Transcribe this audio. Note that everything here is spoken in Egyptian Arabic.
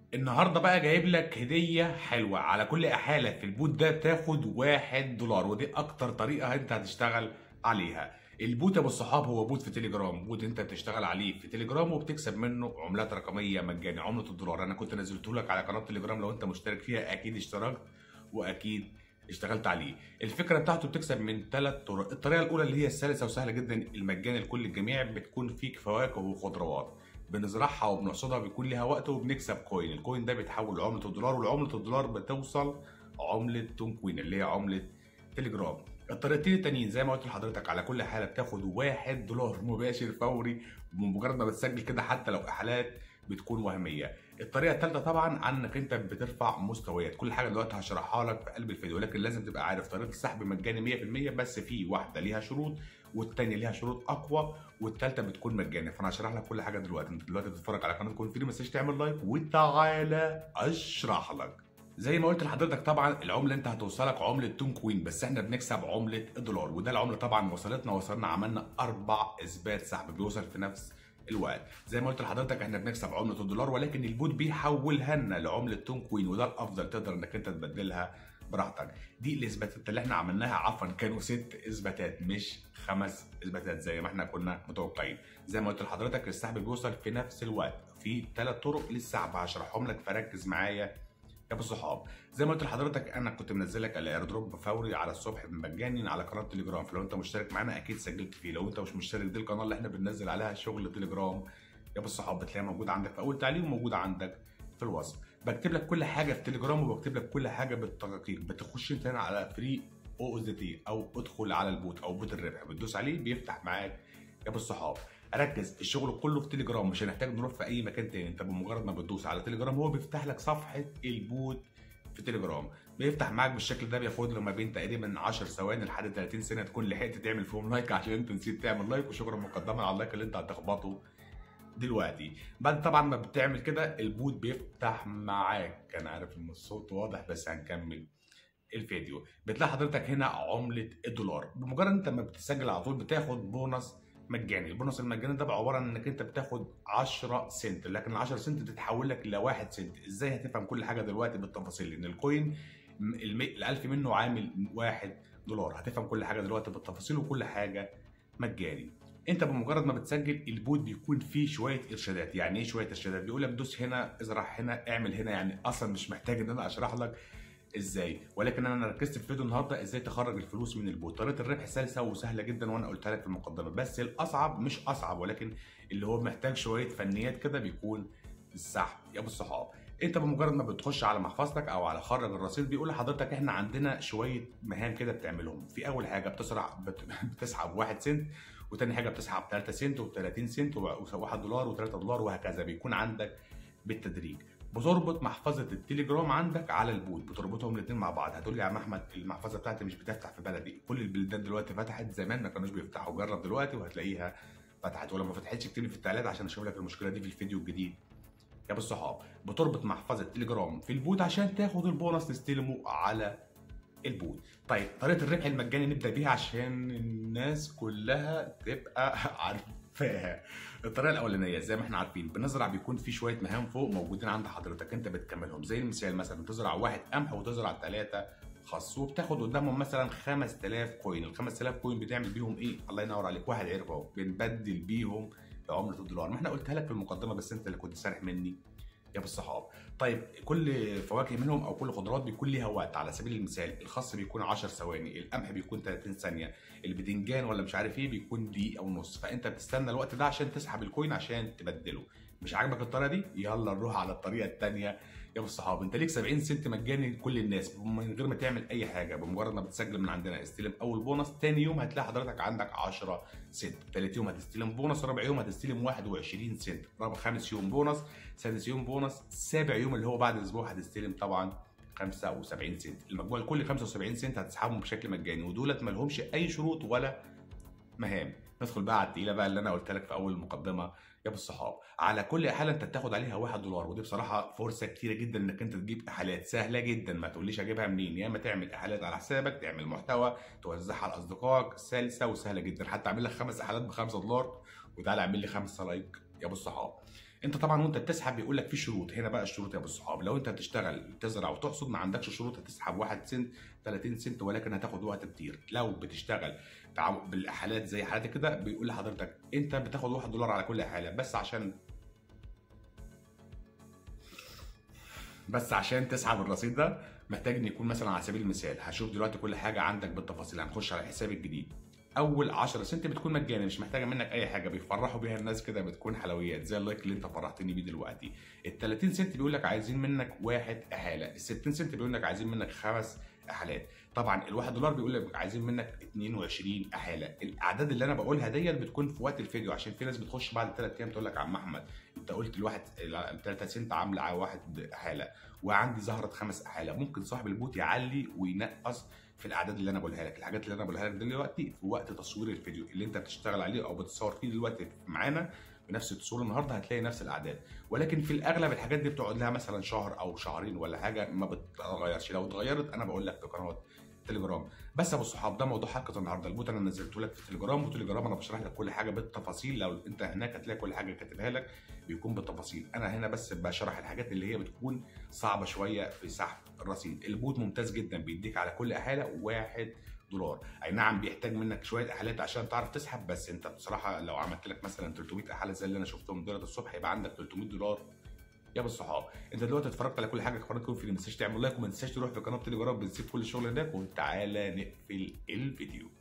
النهارده بقى جايب لك هديه حلوه على كل احاله في البوت ده بتاخد واحد دولار ودي اكتر طريقه انت هتشتغل عليها البوت يا ابو الصحاب هو بوت في تليجرام بوت انت بتشتغل عليه في تليجرام وبتكسب منه عملات رقميه مجاني عمله الدولار انا كنت نزلته لك على قناه تليجرام لو انت مشترك فيها اكيد اشتركت واكيد اشتغلت عليه الفكره بتاعته بتكسب من ثلاث طرق الطريقه الاولى اللي هي السلسه وسهله جدا المجاني لكل الجميع بتكون فيك فواكه وخضروات بنزرعها وبنحصدها بيكون ليها وقت وبنكسب كوين الكوين ده بيتحول لعمله الدولار والعمله الدولار بتوصل عمله تونكوين اللي هي عمله تليجرام الطريقتين التانيين زي ما قلت لحضرتك على كل حاله بتاخد واحد دولار مباشر فوري بمجرد ما بتسجل كده حتى لو احالات بتكون وهميه الطريقه الثالثه طبعا عن انك انت بترفع مستويات كل حاجه دلوقتي هشرحها لك في قلب الفيديو لكن لازم تبقى عارف طريقه السحب مجاني 100% بس في واحده ليها شروط والثانيه ليها شروط اقوى والثالثه بتكون مجاني فانا هشرح لك كل حاجه دلوقتي انت دلوقتي بتتفرج على قناه كون فري ما تنساش تعمل لايك وتعالى اشرح لك زي ما قلت لحضرتك طبعا العمله انت هتوصلك عمله تون كوين بس احنا بنكسب عمله الدولار وده العمله طبعا وصلتنا وصلنا عملنا اربع اثبات سحب بيوصل في نفس الوقت زي ما قلت لحضرتك احنا بنكسب عمله الدولار ولكن البوت بيحولها لنا لعمله تون كوين وده الافضل تقدر انك انت تبدلها براحتك دي الاثباتات اللي احنا عملناها عفوا كانوا ست اثباتات مش خمس اثباتات زي ما احنا كنا متوقعين زي ما قلت لحضرتك السحب بيوصل في نفس الوقت في ثلاث طرق للسحب هشرحهم لك فركز معايا يا ابو الصحاب زي ما قلت لحضرتك انا كنت منزل لك الاير دروب فوري على الصبح مجاني على قناه تليجرام فلو انت مشترك معانا اكيد سجلت فيه لو انت مش مشترك دي القناه اللي احنا بننزل عليها شغل تليجرام يا ابو الصحاب بتلاقيها موجوده عندك في اول تعليق وموجوده عندك في الوصف بكتب لك كل حاجه في تليجرام وبكتب لك كل حاجه بالتدقيق بتخش انت هنا على فري او اس تي او ادخل على البوت او بوت الربح بتدوس عليه بيفتح معاك يا ابو الصحاب ركز الشغل كله في تليجرام مش هنحتاج نروح في اي مكان تاني انت بمجرد ما بتدوس على تليجرام هو بيفتح لك صفحه البوت في تليجرام بيفتح معاك بالشكل ده بياخد له ما بين تقريبا 10 ثواني لحد 30 ثانيه تكون لحقت تعمل فيهم لايك عشان انت نسيت تعمل لايك وشكرا مقدما على اللايك اللي انت هتخبطه دلوقتي بعد طبعا ما بتعمل كده البوت بيفتح معاك انا عارف ان الصوت واضح بس هنكمل الفيديو بتلاقي حضرتك هنا عمله الدولار بمجرد انت ما بتسجل على طول بتاخد بونص مجاني البونص المجاني ده عباره عن انك انت بتاخد 10 سنت لكن ال 10 سنت بتتحول لك ل 1 سنت ازاي هتفهم كل حاجه دلوقتي بالتفاصيل لان الكوين ال 1000 منه عامل 1 دولار هتفهم كل حاجه دلوقتي بالتفاصيل وكل حاجه مجاني انت بمجرد ما بتسجل البوت بيكون فيه شويه ارشادات يعني ايه شويه ارشادات بيقول لك دوس هنا ازرع هنا اعمل هنا يعني اصلا مش محتاج ان انا اشرح لك ازاي ولكن انا ركزت في الفيديو النهارده ازاي تخرج الفلوس من البوت طريقه الربح سلسه وسهله جدا وانا قلتها لك في المقدمه بس الاصعب مش اصعب ولكن اللي هو محتاج شويه فنيات كده بيكون السحب يا ابو الصحاب انت بمجرد ما بتخش على محفظتك او على خرج الرصيد بيقول لحضرتك احنا عندنا شويه مهام كده بتعملهم في اول حاجه بتسرع بتسحب 1 سنت وتاني حاجه بتسحب 3 سنت و30 سنت و1 دولار و3 دولار وهكذا بيكون عندك بالتدريج بتربط محفظه التليجرام عندك على البوت بتربطهم الاثنين مع بعض هتقول لي يا احمد المحفظه بتاعتي مش بتفتح في بلدي كل البلدان دلوقتي فتحت زمان ما كانوش بيفتحوا جرب دلوقتي وهتلاقيها فتحت ولو ما فتحتش اكتب لي في التعليقات عشان اشوف لك المشكله دي في الفيديو الجديد يا ابو الصحاب بتربط محفظه تليجرام في البوت عشان تاخد البونص تستلمه على البوت طيب طريقه الربح المجاني نبدا بيها عشان الناس كلها تبقى عارفاها الطريقه الاولانيه زي ما احنا عارفين بنزرع بيكون في شويه مهام فوق موجودين عند حضرتك انت بتكملهم زي المثال مثلا تزرع واحد قمح وتزرع ثلاثه خس وبتاخد قدامهم مثلا 5000 كوين ال 5000 كوين بتعمل بيهم ايه الله ينور عليك واحد عرف اهو بنبدل بيهم بعمله الدولار ما احنا قلتها لك في المقدمه بس انت اللي كنت سارح مني يا بالصحاب طيب كل فواكه منهم او كل خضروات بيكون ليها وقت على سبيل المثال الخس بيكون 10 ثواني القمح بيكون 30 ثانيه البدنجان ولا مش عارف ايه بيكون دقيقه ونص فانت بتستنى الوقت ده عشان تسحب الكوين عشان تبدله مش عاجبك الطريقه دي يلا نروح على الطريقه الثانيه يا بالصحاب انت ليك 70 سنت مجاني لكل الناس من غير ما تعمل اي حاجه بمجرد ما بتسجل من عندنا استلم اول بونص ثاني يوم هتلاقي حضرتك عندك 10 سنت ثالث يوم هتستلم بونص رابع يوم هتستلم 21 سنت رابع خامس يوم بونص سادس يوم بونص سابع يوم اللي هو بعد اسبوع هتستلم طبعا 75 سنت المجموع الكلي 75 سنت هتسحبهم بشكل مجاني ودولت ما لهمش اي شروط ولا مهام ندخل بقى على التقيله بقى اللي انا قلت لك في اول المقدمه يا ابو الصحاب على كل حاله انت بتاخد عليها 1 دولار ودي بصراحه فرصه كتيره جدا انك انت تجيب احالات سهله جدا ما تقوليش اجيبها منين يا اما تعمل احالات على حسابك تعمل محتوى توزعها على اصدقائك سلسه وسهله جدا حتى اعمل لك خمس احالات ب 5 دولار وتعالى اعمل لي خمسه لايك يا ابو الصحاب انت طبعا وانت بتسحب بيقول لك في شروط هنا بقى الشروط يا ابو الصحاب لو انت بتشتغل تزرع وتحصد ما عندكش شروط هتسحب 1 سنت 30 سنت ولكن هتاخد وقت كتير لو بتشتغل بتع- بالاحالات زي حالاتي كده بيقول لحضرتك انت بتاخد 1 دولار على كل حاله بس عشان بس عشان تسحب الرصيد ده محتاج ان يكون مثلا على سبيل المثال هشوف دلوقتي كل حاجه عندك بالتفاصيل هنخش على حسابي الجديد اول 10 سنت بتكون مجاني مش محتاجه منك اي حاجه بيفرحوا بيها الناس كده بتكون حلويات زي اللايك اللي انت فرحتني بيه دلوقتي ال 30 سنت بيقول لك عايزين منك واحد احاله ال 60 سنت بيقول لك عايزين منك خمس احالات طبعا الواحد دولار بيقول لك عايزين منك 22 احاله الاعداد اللي انا بقولها ديت بتكون في وقت الفيديو عشان في ناس بتخش بعد ثلاث ايام تقول لك يا عم احمد انت قلت الواحد ال 3 سنت عامله على واحد حاله وعندي ظهرت خمس احاله ممكن صاحب البوت يعلي وينقص في الاعداد اللي انا بقولها لك الحاجات اللي انا بقولها لك دلوقتي في وقت تصوير الفيديو اللي انت بتشتغل عليه او بتصور فيه دلوقتي معانا بنفس التصوير النهارده هتلاقي نفس الاعداد ولكن في الاغلب الحاجات دي بتقعد لها مثلا شهر او شهرين ولا حاجه ما بتتغيرش لو اتغيرت انا بقول لك في قناه تليجرام بس يا ابو الصحاب ده موضوع حلقه النهارده البوت انا نزلته لك في تليجرام وتليجرام انا بشرح لك كل حاجه بالتفاصيل لو انت هناك هتلاقي كل حاجه كاتبها لك بيكون بالتفاصيل انا هنا بس بشرح الحاجات اللي هي بتكون صعبه شويه في سحب الرصيد البوت ممتاز جدا بيديك على كل احاله واحد دولار اي نعم بيحتاج منك شويه احالات عشان تعرف تسحب بس انت بصراحه لو عملت لك مثلا 300 احاله زي اللي انا شفتهم دولار الصبح يبقى عندك 300 دولار يا بالصحاب انت دلوقتي اتفرجت على كل حاجه قناتكم في ما تنساش تعمل لايك وما تنساش تروح في قناه تليجرام بتسيب كل الشغل هناك وتعالى نقفل الفيديو